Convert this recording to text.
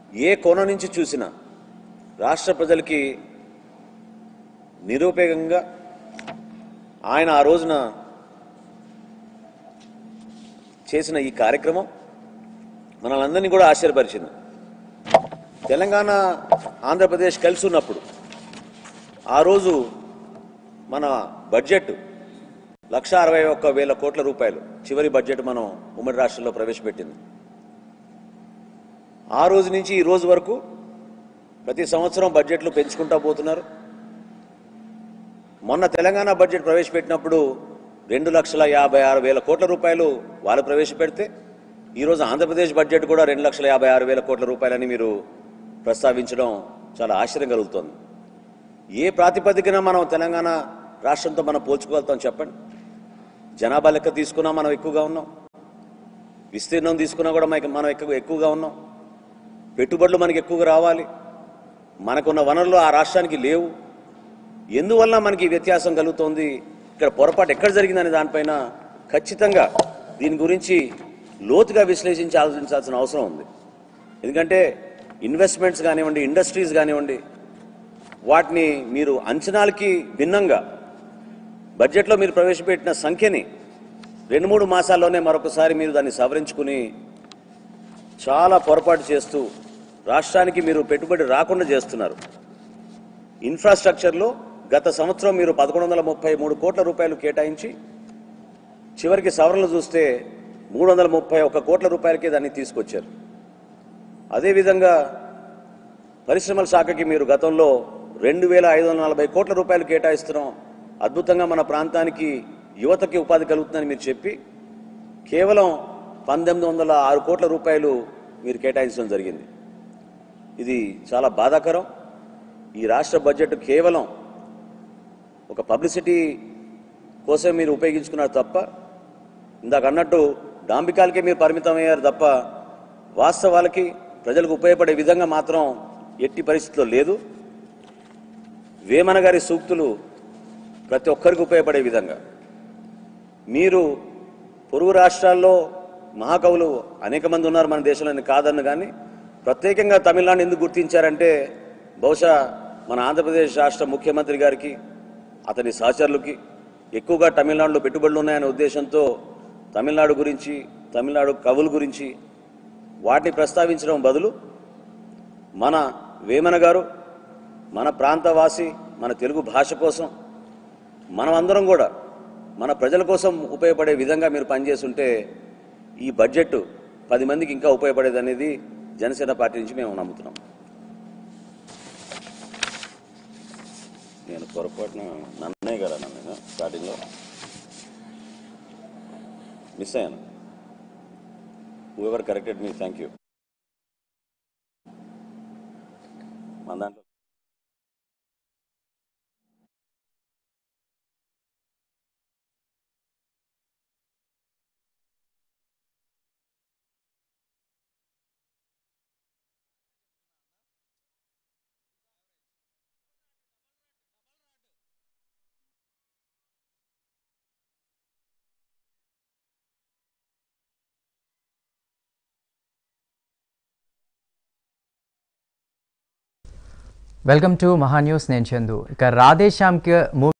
ఏ కోణం నుంచి చూసినా రాష్ట్ర ప్రజలకి నిరుపయోగంగా ఆయన ఆ రోజున చేసిన ఈ కార్యక్రమం మనల్ని కూడా ఆశ్చర్యపరిచింది తెలంగాణ ఆంధ్రప్రదేశ్ కలిసి ఉన్నప్పుడు ఆ రోజు మన బడ్జెట్ లక్ష అరవై ఒక్క వేల కోట్ల రూపాయలు చివరి బడ్జెట్ మనం ఉమ్మడి రాష్ట్రంలో ప్రవేశపెట్టింది ఆ రోజు నుంచి ఈ రోజు వరకు ప్రతి సంవత్సరం బడ్జెట్లు పెంచుకుంటా పోతున్నారు మొన్న తెలంగాణ బడ్జెట్ ప్రవేశపెట్టినప్పుడు రెండు లక్షల యాభై ఆరు వేల కోట్ల రూపాయలు వాళ్ళు ప్రవేశపెడితే ఈరోజు ఆంధ్రప్రదేశ్ బడ్జెట్ కూడా రెండు లక్షల యాభై ఆరు వేల కోట్ల రూపాయలని మీరు ప్రస్తావించడం చాలా ఆశ్చర్యం కలుగుతోంది ఏ ప్రాతిపదికన మనం తెలంగాణ రాష్ట్రంతో మనం పోల్చుకోగలుగుతాం చెప్పండి జనాభా లెక్క తీసుకున్నా మనం ఎక్కువగా ఉన్నాం విస్తీర్ణం తీసుకున్నా కూడా మనకి మనం ఎక్కువ ఎక్కువగా ఉన్నాం పెట్టుబడులు మనకి ఎక్కువగా రావాలి మనకున్న వనరులు ఆ రాష్ట్రానికి లేవు ఎందువల్ల మనకి ఈ వ్యత్యాసం కలుగుతోంది ఇక్కడ పొరపాటు ఎక్కడ జరిగిందనే దానిపైన ఖచ్చితంగా దీని గురించి లోతుగా విశ్లేషించి ఆలోచించాల్సిన అవసరం ఉంది ఎందుకంటే ఇన్వెస్ట్మెంట్స్ కానివ్వండి ఇండస్ట్రీస్ కానివ్వండి వాటిని మీరు అంచనాలకి భిన్నంగా బడ్జెట్లో మీరు ప్రవేశపెట్టిన సంఖ్యని రెండు మూడు మాసాల్లోనే మరొకసారి మీరు దాన్ని సవరించుకుని చాలా పొరపాటు చేస్తూ రాష్ట్రానికి మీరు పెట్టుబడి రాకుండా చేస్తున్నారు ఇన్ఫ్రాస్ట్రక్చర్లో గత సంవత్సరం మీరు పదకొండు వందల ముప్పై మూడు కోట్ల రూపాయలు కేటాయించి చివరికి సవరణలు చూస్తే మూడు వందల ముప్పై ఒక్క కోట్ల రూపాయలకే దాన్ని తీసుకొచ్చారు అదేవిధంగా పరిశ్రమల శాఖకి మీరు గతంలో రెండు వేల ఐదు వందల నలభై కోట్ల రూపాయలు కేటాయిస్తున్నాం అద్భుతంగా మన ప్రాంతానికి యువతకి ఉపాధి కలుగుతుందని మీరు చెప్పి కేవలం పంతొమ్మిది వందల ఆరు కోట్ల రూపాయలు మీరు కేటాయించడం జరిగింది ఇది చాలా బాధాకరం ఈ రాష్ట్ర బడ్జెట్ కేవలం ఒక పబ్లిసిటీ కోసం మీరు ఉపయోగించుకున్నారు తప్ప ఇందాక అన్నట్టు డాంబికాలకే మీరు పరిమితమయ్యారు తప్ప వాస్తవాలకి ప్రజలకు ఉపయోగపడే విధంగా మాత్రం ఎట్టి పరిస్థితిలో లేదు వేమన గారి సూక్తులు ప్రతి ఒక్కరికి ఉపయోగపడే విధంగా మీరు పొరుగు రాష్ట్రాల్లో మహాకవులు అనేక మంది ఉన్నారు మన దేశంలో కాదన్ను కానీ ప్రత్యేకంగా తమిళనాడు ఎందుకు గుర్తించారంటే బహుశా మన ఆంధ్రప్రదేశ్ రాష్ట్ర ముఖ్యమంత్రి గారికి అతని సహచరులకి ఎక్కువగా తమిళనాడులో పెట్టుబడులు ఉన్నాయనే ఉద్దేశంతో తమిళనాడు గురించి తమిళనాడు కవుల గురించి వాటిని ప్రస్తావించడం బదులు మన వేమన గారు మన ప్రాంతవాసి మన తెలుగు భాష కోసం మనమందరం కూడా మన ప్రజల కోసం ఉపయోగపడే విధంగా మీరు పనిచేస్తుంటే ఈ బడ్జెట్ పది మందికి ఇంకా ఉపయోగపడేది అనేది జనసేన పార్టీ నుంచి మేము నమ్ముతున్నాం నేను పొరపాటున నన్నే కదా నన్ను స్టార్టింగ్లో మిస్ అయ్యాను ever corrected me thank you మన దాంట్లో వెల్కమ్ టు మహా న్యూస్ నేను చందు ఇక రాధేశ్యామ్కి మూవీ